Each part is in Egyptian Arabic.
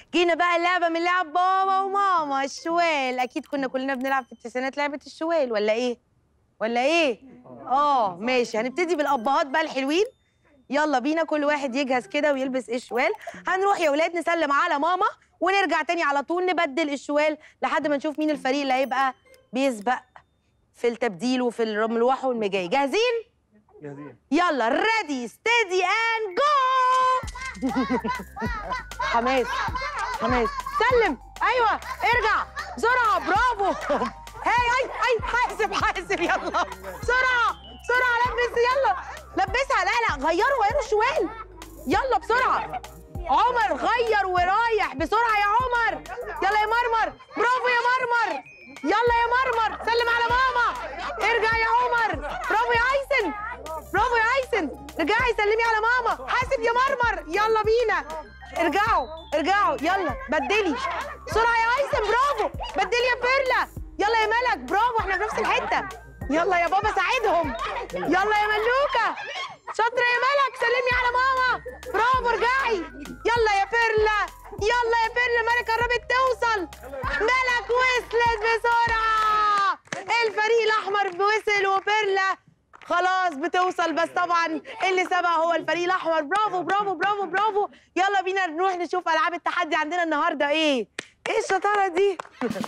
جينا بقى اللعبه من لعب بابا وماما الشوال اكيد كنا كلنا بنلعب في التسعينات لعبه الشوال ولا ايه ولا ايه اه ماشي هنبتدي بالابهات بقى الحلوين يلا بينا كل واحد يجهز كده ويلبس ايه الشوال هنروح يا ولاد نسلم على ماما ونرجع تاني على طول نبدل الشوال لحد ما نشوف مين الفريق اللي هيبقى بيسبق في التبديل وفي المروح والمجاي جاهزين جاهزين يلا ريدي ستيدي اند جو حماس حماس سلم ايوه ارجع بسرعه برافو هاي اي اي حاسب حاسب يلا بسرعه بسرعه لبس يلا لبسها لا لا غيروا غيروا الشوال يلا بسرعه عمر غير ورايح بسرعه يا عمر يلا يا مرمر برافو يا مرمر يلا يا مرمر سلم على ماما ارجع يا عمر برافو يا ايسن برافو يا ايسن رجعي سلمي على ماما حاسب يا مرمر يلا بينا ارجعوا ارجعوا يلا بدلي بسرعه يا ايسن برافو بدلي يا بيرلا يلا يا ملك برافو احنا في نفس الحته يلا يا بابا ساعدهم يلا يا ملوكه شاطره يا ملك سلمي على ماما برافو ارجعي يلا يا بيرلا يلا يا بيرلا ملك قربت توصل ملك وصلت بسرعه الفريق الاحمر وصل وبيرلا خلاص بتوصل بس طبعا اللي سبق هو الفريق الاحمر برافو برافو برافو برافو يلا بينا نروح نشوف العاب التحدي عندنا النهارده ايه ايه الشطاره دي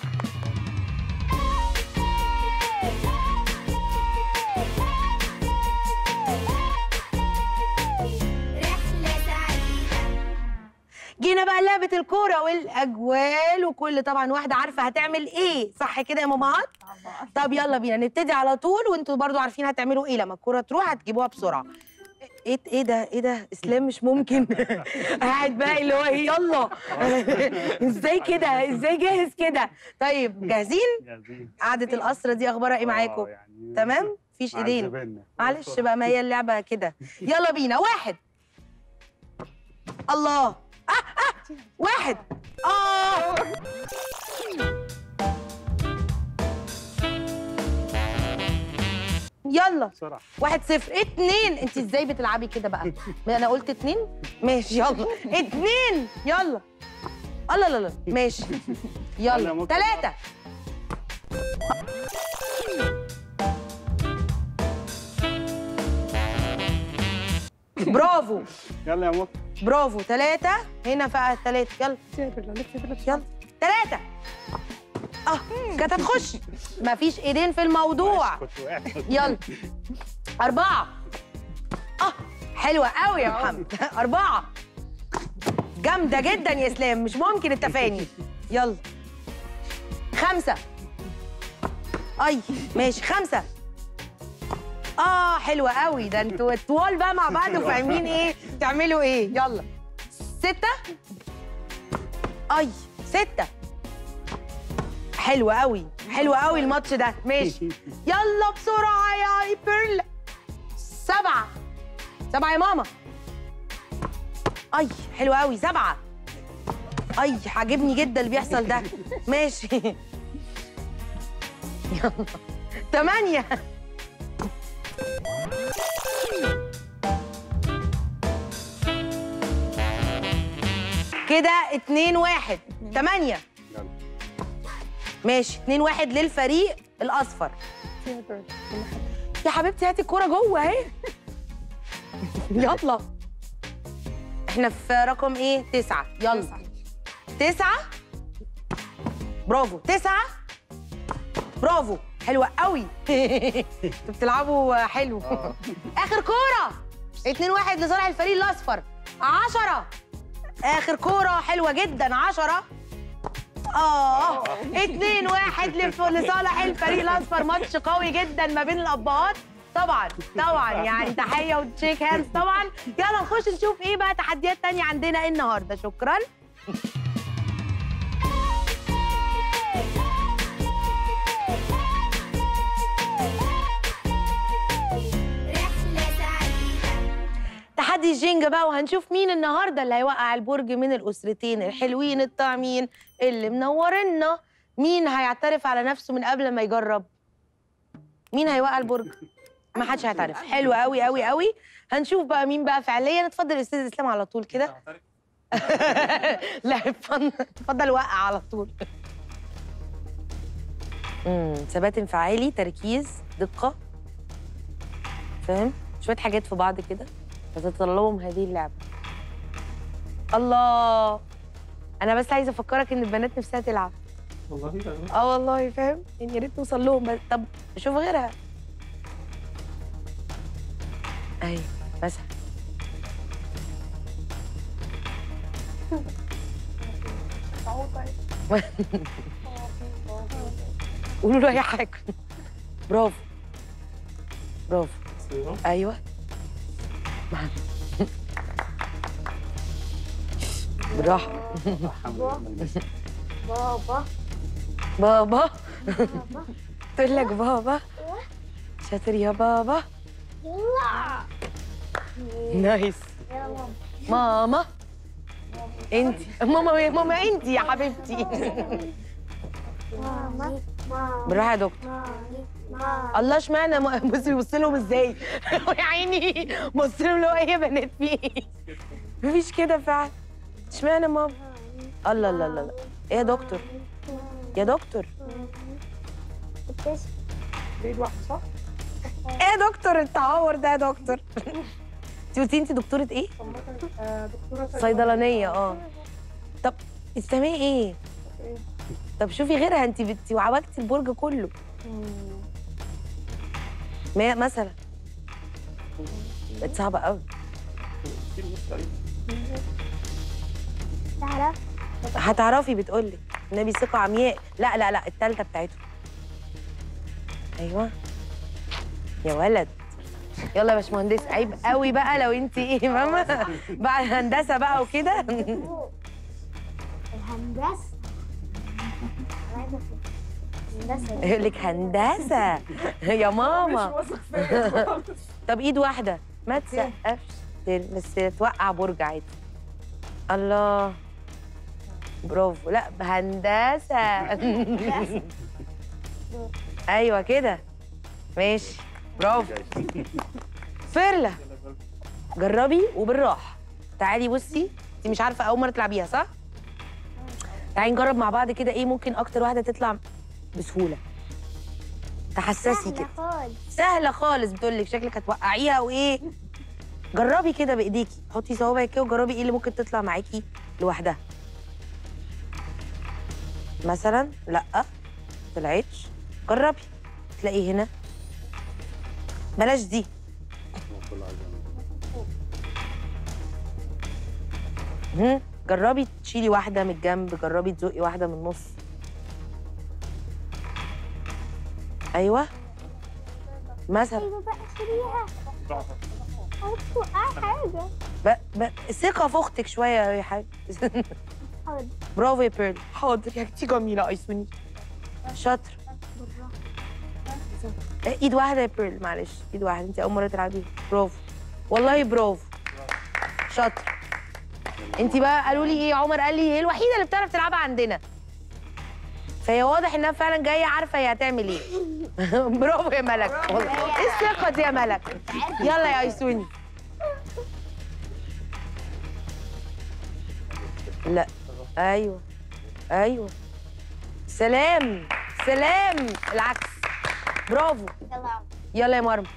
رحلة سعيدة جينا بقى لعبه الكوره والاجوال وكل طبعا واحده عارفه هتعمل ايه صح كده يا مامات طب يلا بينا نبتدي على طول وانتوا برضو عارفين هتعملوا ايه لما الكوره تروح هتجيبوها بسرعه ايه ايه ده ايه ده اسلام مش ممكن قاعد بقى اللي هو ايه يلا ازاي كده ازاي جاهز كده طيب جاهزين جاهزين قعده الاسره دي اخبارها ايه معاكم آه، يعني تمام مفيش ايدين عذبنا. معلش بقى ما هي اللعبه كده يلا بينا واحد الله آه آه واحد اه يلا بسرعه واحد صفر اتنين انت ازاي بتلعبي كده بقى ما انا قلت اتنين ماشي يلا اتنين يلا الله لا لا ماشي يلا يا يلا ممكن. تلاتة برافو يلا يا مط برافو ثلاثة هنا بقى ثلاثة يلا يلا ثلاثة اه كانت هتخش مفيش ايدين في الموضوع كنت وقعت يلا أربعة اه حلوة قوي يا محمد أربعة جامدة جدا يا إسلام مش ممكن التفاني يلا خمسة أي ماشي خمسة اه حلوة قوي ده انتوا الطوال بقى مع بعض وفاهمين ايه تعملوا ايه يلا ستة اي ستة حلوة قوي حلوة قوي الماتش ده ماشي يلا بسرعة يا بيرل سبعة سبعة يا ماما اي حلوة قوي سبعة اي عاجبني جدا اللي بيحصل ده ماشي يلا تمانية كده اتنين واحد تمانية يلا ماشي اتنين واحد للفريق الأصفر يا حبيبتي هاتي الكورة جوه اهي يلا احنا في رقم ايه؟ تسعة يلا تسعة برافو تسعة برافو حلوة قوي انتوا بتلعبوا حلو آخر كورة اتنين واحد لصالح الفريق الأصفر عشرة آخر كورة حلوة جدا عشرة اه اتنين واحد لف- لصالح الفريق الاصفر ماتش قوي جدا ما بين الابهات طبعا طبعا يعني تحيه وتشيك هاندز طبعا يلا نخش نشوف ايه بقى تحديات تانية عندنا النهارده شكرا رحلة سعيدة تحدي الجينجا بقى وهنشوف مين النهارده اللي هيوقع البرج من الاسرتين الحلوين الطعمين اللي منورنا مين هيعترف على نفسه من قبل ما يجرب مين هيوقع البرج ما حدش هيعترف حلو قوي قوي قوي هنشوف بقى مين بقى فعليا اتفضل يا استاذ اسلام على طول كده لا اتفضل اتفضل وقع على طول امم ثبات انفعالي تركيز دقة فاهم شوية حاجات في بعض كده فتتطلبهم هذه اللعبة الله أنا بس عايزة أفكرك إن البنات نفسها تلعب والله لا. اه والله فاهم يعني يا ريت نوصل لهم بس طب شوف غيرها ايوه مثلا قولوا له اي حاجه برافو برافو ايوه بالراحه بابا بابا تقول لك بابا شاطر يا بابا يلا نايس يلا ماما انت ماما يا ماما انت يا حبيبتي ماما ماما بالراحه يا دكتور ماما الله اشمعنى ما- بصي بيبص لهم ازاي يا عيني بص لهم لو ايه يا بنات في ايه مفيش كده فعلا اشمعنى ماما الله الله الله الله. ايه يا دكتور يا دكتور ايه يا دكتور التعور ده يا دكتور انت قلتي انت دكتوره ايه صيدلانيه اه طب اسمها ايه طب شوفي غيرها انت بت... وعوجتي البرج كله ما مثلا بقت صعبه قوي تعرف هتعرفي بتقولك النبي ثقه عمياء لا لا لا التالتة بتاعته ايوه يا ولد يلا يا باشمهندس عيب قوي بقى لو انت ايه فاهمه بعد هندسه بقى وكده الهندسة الهندسة يقول لك هندسه يا ماما طب ايد واحده ما تسقفش بس توقع برج عادي الله برافو لا هندسه ايوه كده ماشي برافو فيرلا جربي وبالراحه تعالي بصي انت مش عارفه اول مره تلعبيها صح تعالي نجرب مع بعض كده ايه ممكن اكتر واحده تطلع بسهوله تحسسي كده خالص سهله خالص بتقول لك شكلك هتوقعيها وايه جربي كده بايديكي حطي صوابعك كده وجربي ايه اللي ممكن تطلع معاكي لوحدها مثلا لا طلعتش جربي تلاقي هنا بلاش دي هم، جربي تشيلي واحده من الجنب جربي تزقي واحده من النص ايوه مثلا ايوه بقى شيليها هتوقع حاجة ب... ب... ثقة في أختك شوية يا حاجة حاضر برافو يا بيرل حاضر يا اختي جميلة أيسوني شاطر ايد واحدة يا بيرل معلش ايد واحدة انت أول مرة تلعبي برافو والله برافو شاطر انت بقى قالوا لي ايه عمر قال لي هي الوحيدة اللي بتعرف تلعبها عندنا فهي واضح انها فعلا جاية عارفة هي هتعمل ايه برافو يا ملك والله ايه الثقة دي يا ملك يلا يا ايسوني لا ايوه ايوه سلام سلام العكس برافو يلا يلا يا مرمى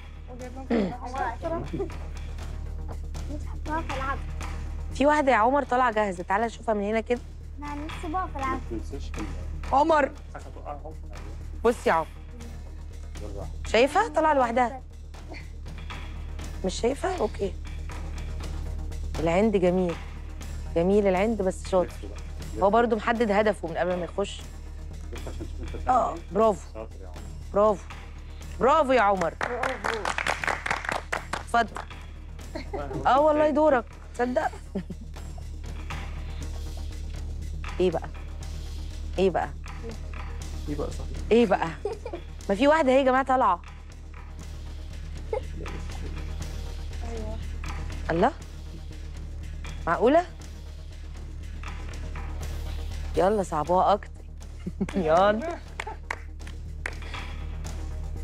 مش هحطها في العب في واحده يا عمر طالعه جاهزه تعالى نشوفها من هنا كده انا نفسي بقى في العب ما تنساش عمر حاجه توقعهم بص يا عمر شايفها طالعه لوحدها مش شايفه اوكي العند جميل جميل العند بس شاطر هو برضو محدد هدفه من قبل ما يخش عشان تشوف انت اه برافو شاطر يا عمر برافو برافو يا عمر اتفضل اه والله دورك تصدق ايه بقى ايه بقى ايه بقى صحيح ايه بقى ما في واحده اهي يا جماعه طالعه الله معقوله يلا صعبوها اكتر يلا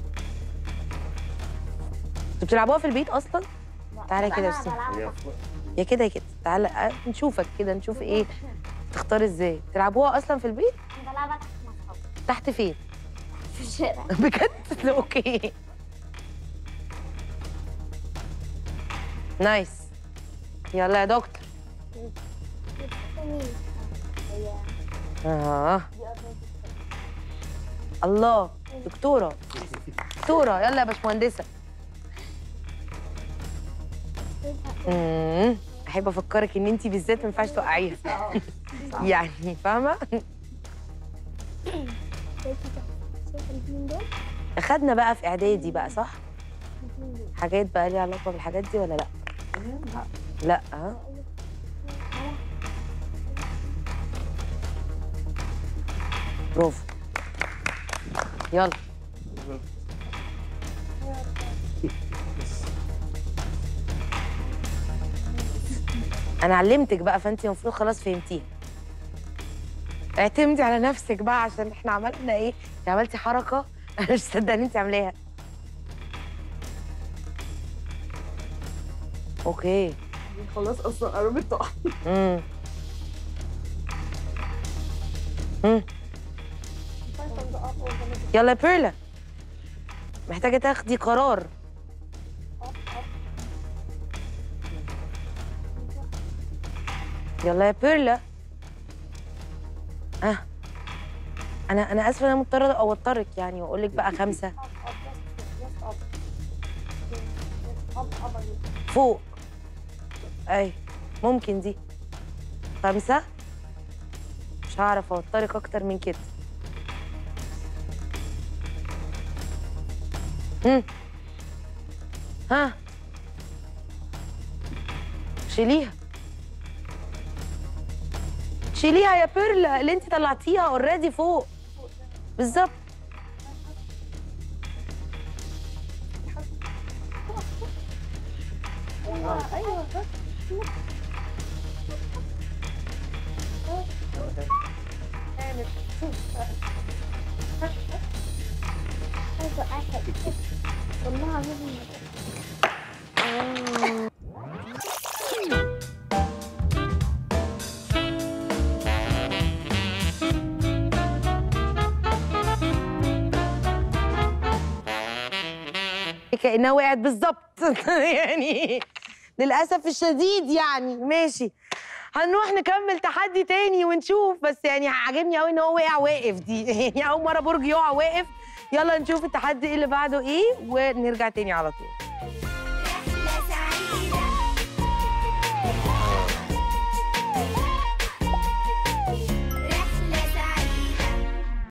انتوا بتلعبوها في البيت اصلا تعالى كده بس هي فوق يا كده يا كده تعالى أه، نشوفك كده نشوف ايه تختار ازاي تلعبوها اصلا في البيت بلعبها تحت مع اصحابي تحت فين في الشارع بجد اوكي نايس يلا يا دكتور مين؟ هي اه دي أرض الله دكتوره دكتوره يلا يا باشمهندسه امم احب افكرك ان انت بالذات ما ينفعش توقعيها يعني فاهمه شايفه الاثنين دول؟ اخدنا بقى في اعدادي بقى صح الاثنين دول حاجات بقى ليها علاقه بالحاجات دي ولا لا لا ها برافو يلا انا علمتك بقى فانت المفروض خلاص فهمتيها اعتمدي على نفسك بقى عشان احنا عملنا ايه انت عملتي حركه انا مش مصدقه ان انت عاملاها اوكي خلاص اصلا قربت تقع امم امم يلا يا بيرلا محتاجة تاخدي قرار يلا يا بيرلا اه انا انا اسفه انا مضطره اوترك يعني واقول لك بقى خمسه فوق اي ممكن دي خمسه مش هعرف اوترك اكتر من كده هم. ها شيليها شيليها يا بيرلا اللي انت طلعتيها اوريدي فوق بالظبط عايزه احد والله عجبني كانها وقعت بالظبط يعني للاسف الشديد يعني ماشي هنروح نكمل تحدي تاني ونشوف بس يعني عاجبني قوي ان هو وقع واقف دي يعني اول مره برج يقع واقف يلا نشوف التحدي اللي بعده ايه ونرجع تاني على طول